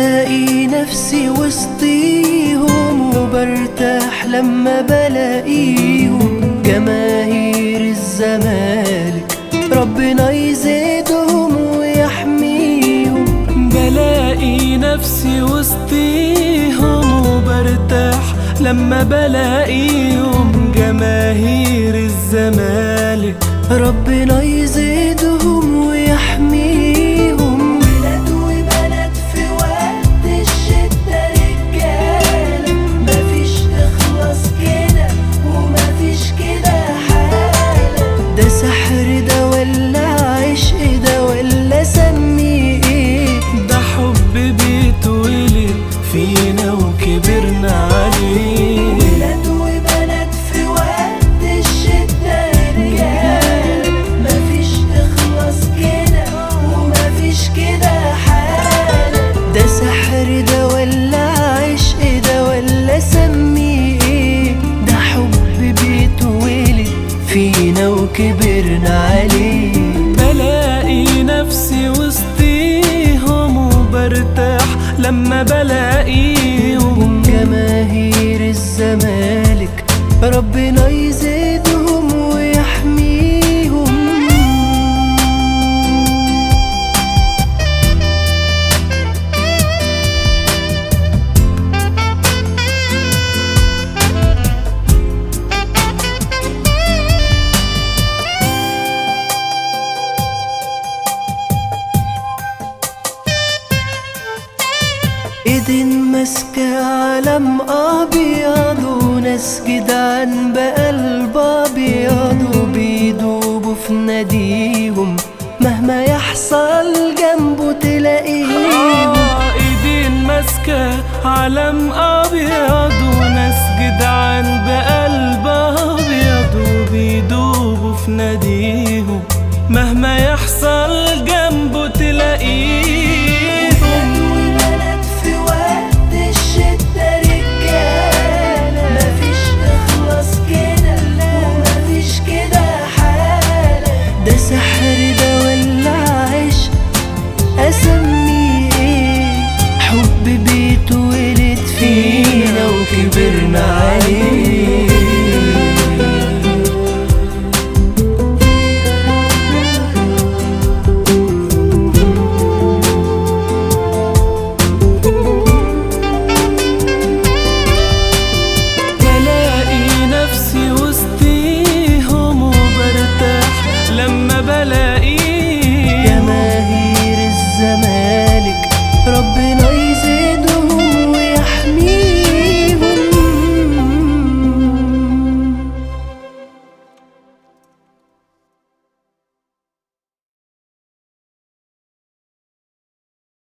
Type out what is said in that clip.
بلاقي نفسي وسطيهم وبرتاح لما بلاقيهم جماهير الزمالك ربنا يزيدهم ويحميهم بلاقي نفسي وسطيهم وبرتاح لما بلاقيهم جماهير الزمالك ربنا يزيدهم ويحميهم ولاد وبنات في وقت الشدة رجالة مفيش إخلاص كده ومفيش كده حالة ده سحر ده ولا عشق ده ولا سميه ايه ده حب بيتولد فينا وكبرنا عليه ولاد وبنات في وقت الشدة رجالة مفيش إخلاص كده ومفيش كده حالة ده سحر ده ولا عشق ده ولا سميه ايه ده حب بيتولد فينا وكبرنا عليه بلاقي نفسي وسطيهم وبرتاح لما بلاقيهم جماهير الزمالك ربنا يزيدهم ويحميهم ايدين ماسكة علم ابيض وناس جدعان بقلب ابيض وبيدوبوا في ناديهم مهما يحصل جنبه تلاقيهم آه ايدين ماسكة علم ابيض